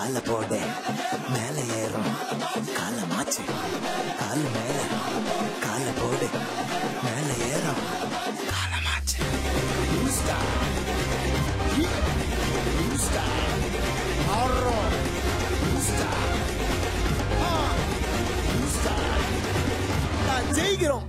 கால போடு மேல ஏறும் கால மாச்சு கால மேல கால போடு மேல ஏறும் கால மாச்சு ஜெயிக்கிறோம்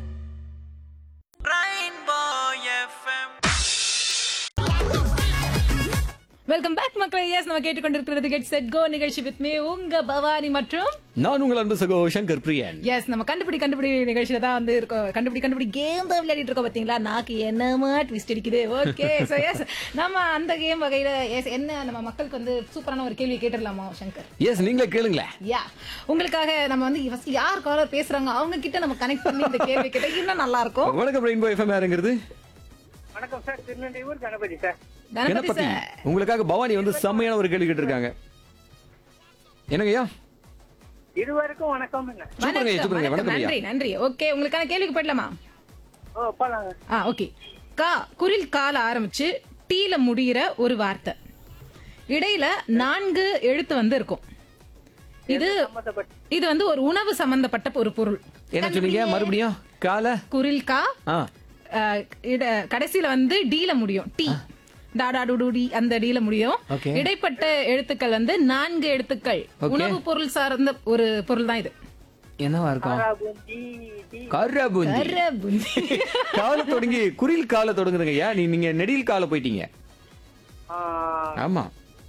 வெல்கம் பேக் மக்களே எஸ் நம்ம கேட்டுக்கொண்டிருக்கிறது கெட் செட் கோ நிகழ்ச்சி வித் மீ உங்க பவானி மற்றும் நான் உங்கள் அன்பு சகோ சங்கர் பிரியன் எஸ் நம்ம கண்டுபிடி கண்டுபிடி நிகழ்ச்சியில தான் வந்து இருக்கோம் கண்டுபிடி கண்டுபிடி கேம் தான் விளையாடிட்டு இருக்கோம் பாத்தீங்களா நாக்கு என்னமா ட்விஸ்ட் அடிக்குது ஓகே சோ எஸ் நம்ம அந்த கேம் வகையில எஸ் என்ன நம்ம மக்களுக்கு வந்து சூப்பரான ஒரு கேள்வி கேட்டுடலாமா சங்கர் எஸ் நீங்களே கேளுங்களேன் யா உங்களுக்காக நம்ம வந்து first யார் காலர் பேசுறாங்க அவங்க கிட்ட நம்ம கனெக்ட் பண்ணி இந்த கேள்வி கேட்டா இன்னும் நல்லா இருக்கும் வணக்கம் ரெயின்போ எஃப்எம் யாருங்கிறது வணக்கம் sir Thirunelvelur Ganapathi sir Ganapathi Ganapathi sir உங்களுக்காக பவானி வந்து செம்மையான ஒரு கேள்வி கேட்டிருக்காங்க என்னங்கய்யா இருவருக்கும் வணக்கம் என்ன சூப்பருங்க வணக்கம், சூப்பருங்க வணக்கம். வணக்கம் ஐயா நன்றி நன்றி ஓகே உங்களுக்கான கேள்விக்கு போயிடலாமா ஓ போலாங்க ஆ ஓகே கா குரில் கால ஆரம்பிச்சு டீல முடியிற ஒரு வார்த்தை இடையில நான்கு எழுத்து வந்து இருக்கும் இது சம்மந்தப்பட்ட இது வந்து ஒரு உணவு சம்பந்தப்பட்ட ஒரு பொருள் என்ன சொன்னீங்க மறுபடியும் கால குரில் கா ஆ ஆ, இட- கடைசியில வந்து டீல முடியும் டீ டாடா டுடு டி அந்த டீல முடியும் Okay. இடைப்பட்ட எழுத்துக்கள் வந்து நான்கு எழுத்துக்கள் Okay. உணவு பொருள் சார்ந்த ஒரு பொருள் தான் இது என்னவா இருக்கும் பூந்தி டீ கரபுந்தி கரபுந்தி. கால தொடங்கி குரில் கால தொடங்குதுங்க ஐயா நீ நீங்க நெடில் கால போயிட்டீங்க ஆ, ஆமா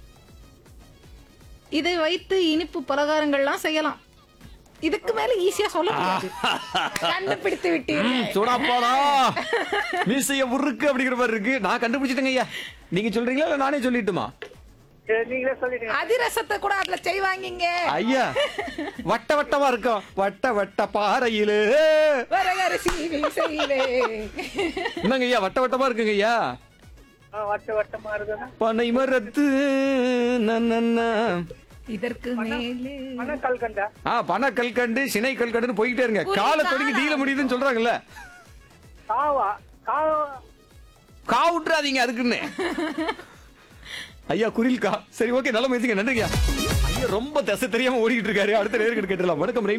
இதை வைத்து இனிப்பு பலகாரங்கள்லாம் செய்யலாம் இதுக்கு மேல ஈஸியா சொல்ல முடியாது கண்டுபிடித்து விட்டீர்கள் சுடாப்பாடா மீசைய உருக்கு அப்படிங்கிற மாதிரி இருக்கு நான் கண்டுபிடிச்சிட்டேங்க ஐயா நீங்க சொல்றீங்களா இல்ல நானே சொல்லிட்டுமா சரி, நீங்களே சொல்லிடுங்க அதிரசத்தை கூட அதுல செய்வாங்க ஐயா வட்ட வட்டமா இருக்கும் வட்ட வட்ட பாறையிலே வரகரசி செய்வே என்னங்க ஐயா வட்ட வட்டமா இருக்குங்க ஐயா ஆ, வட்ட வட்டமா இருக்குன்னா பனை மரத்து நன்னன்னா. இதற்கு மேலே மன கல்கண்டா ஆ பனை கல்கண்டு சினை கல்கண்டுன்னு போய்கிட்டே இருங்க காலை தொடங்கி டீல முடியுதுன்னு சொல்றாங்கல்ல காவா காவா கா விட்டுறாதீங்க அதுக்குன்னு ஐயா குரில் கா சரி ஓகே நல்ல முயற்சிங்க நன்றிங்க ஐயா ரொம்ப திசை தெரியாம ஓடிக்கிட்டு இருக்காரு அடுத்த நேருக்கு கேட்டுலாம் வணக்கம் ரெயின்